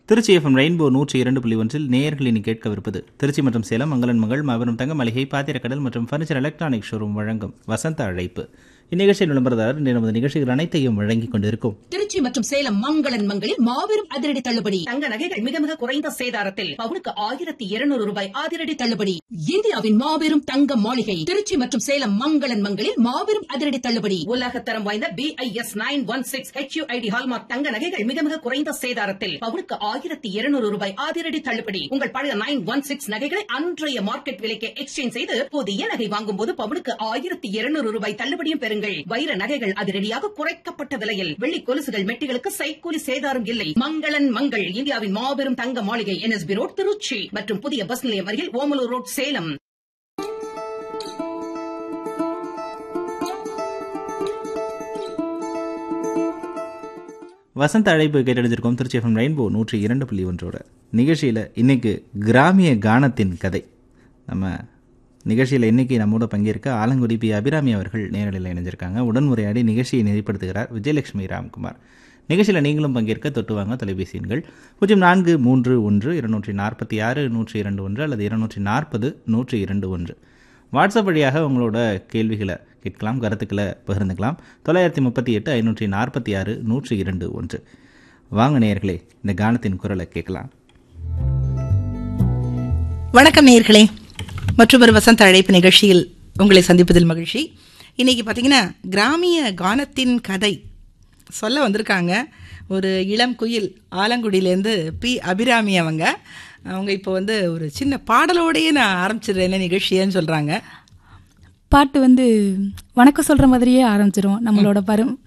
Trichy FM rainbow நூற்றி இரண்டு புள்ளி ஒன்றில் நேயர்கள் இனி கேட்கவிருப்பது திருச்சி மற்றும் சேலம் மங்களன் மகள் மாபெரும் தங்க மளிகை பாத்திரக்கடல் மற்றும் ஃபர்னிச்சர் எலக்ட்ரானிக் ஷோரூம் வழங்கும் வசந்த அழைப்பு இந்நிகழ்ச்சியின் விளம்பரதாரர் இன்று நமது நிகழ்ச்சிகள் அனைத்தையும் வழங்கிக் கொண்டிருக்கும் திருச்சி மற்றும் சேலம் மங்களன் மங்களில் மாபெரும் அதிரடி தள்ளுபடி தங்க நகைகள் மிக மிக குறைந்த சேதாரத்தில் பவுனுக்கு ஆயிரத்தி இருநூறு ரூபாய் அதிரடி தள்ளுபடி இந்தியாவின் மாபெரும் தங்க மாளிகை திருச்சி மற்றும் சேலம் மங்களன் மங்களில் மாபெரும் அதிரடி தள்ளுபடி உலகத்தரம் வாய்ந்த B I S nine one six HUID hallmark தங்க நகைகள் மிக மிக குறைந்த சேதாரத்தில் பவுனுக்கு ஆயிரத்தி இருநூறு ரூபாய் அதிரடி தள்ளுபடி உங்கள் பழைய நைன் ஒன் சிக்ஸ் நகைகளை அன்றைய மார்க்கெட் விலைக்கு எக்ஸ்சேஞ்ச் செய்து புதிய நகை வாங்கும் போது பவுனுக்கு ஆயிரத்தி இருநூறு ரூபாய் தள்ளுபடியும் பெறுங்கள் வைர நகைகள் அதிரடியாக குறைக்கப்பட்ட விலையில் வெள்ளி கொலுசுகள் மெட்டிகளுக்கு சைக்கூலி சேதாரம் இல்லை மங்களன் மங்கள் இந்தியாவின் மாபெரும் தங்க மாளிகை என்எஸ்பி ரோட் திருச்சி மற்றும் புதிய பஸ் நிலையம் அருகில் ஓமலூர் ரோட் சேலம் வசந்த அழைப்பு கேட்டெடுத்திருக்கோம் திருச்சி எஃப்எம் ரெயின்போ நூற்றி இரண்டு புள்ளி ஒன்றோட நிகழ்ச்சியில் இன்னைக்கு கிராமிய கானத்தின் கதை நம்ம நிகழ்ச்சியில் இன்னைக்கு நம்மோட பங்கேற்க ஆலங்குடி பி அபிராமி அவர்கள் நேரடியில் இணைஞ்சிருக்காங்க உடன்முறையாடி நிகழ்ச்சியை நெறிப்படுத்துகிறார் விஜயலட்சுமி ராம்குமார் நிகழ்ச்சியில் நீங்களும் பங்கேற்க தொட்டு வாங்க தொலைபேசி எண்கள் பூஜ்ஜியம் நான்கு மூன்று ஒன்று இருநூற்றி நாற்பத்தி ஆறு நூற்றி இரண்டு ஒன்று அல்லது இருநூற்றி நாற்பது நூற்றி இரண்டு ஒன்று வாட்ஸ்அப் வழியாக உங்களோட கேள்விகளை கேட்கலாம் கருத்துக்களை பகிர்ந்துக்கலாம் தொள்ளாயிரத்தி முப்பத்தி எட்டு ஐநூற்றி நாற்பத்தி ஆறு நூற்றி இரண்டு ஒன்று வாங்க நேயர்களே இந்த கானத்தின் குரலை கேட்கலாம் வணக்கம் நேயர்களே மற்றொரு வசந்த அழைப்பு நிகழ்ச்சியில் உங்களை சந்திப்பதில் மகிழ்ச்சி இன்னைக்கு பார்த்தீங்கன்னா கிராமிய கானத்தின் கதை சொல்ல வந்திருக்காங்க ஒரு இளம் குயில் ஆலங்குடியிலேருந்து பி அபிராமி அவங்க அவங்க இப்போ வந்து ஒரு சின்ன பாடலோடையே நான் ஆரம்பிச்சிடுறேன் என்ன நிகழ்ச்சியேன்னு சொல்கிறாங்க பாட்டு வந்து வணக்கம் சொல்ற மாதிரியே ஆரம்பிச்சிரும் நம்மளோட பரம்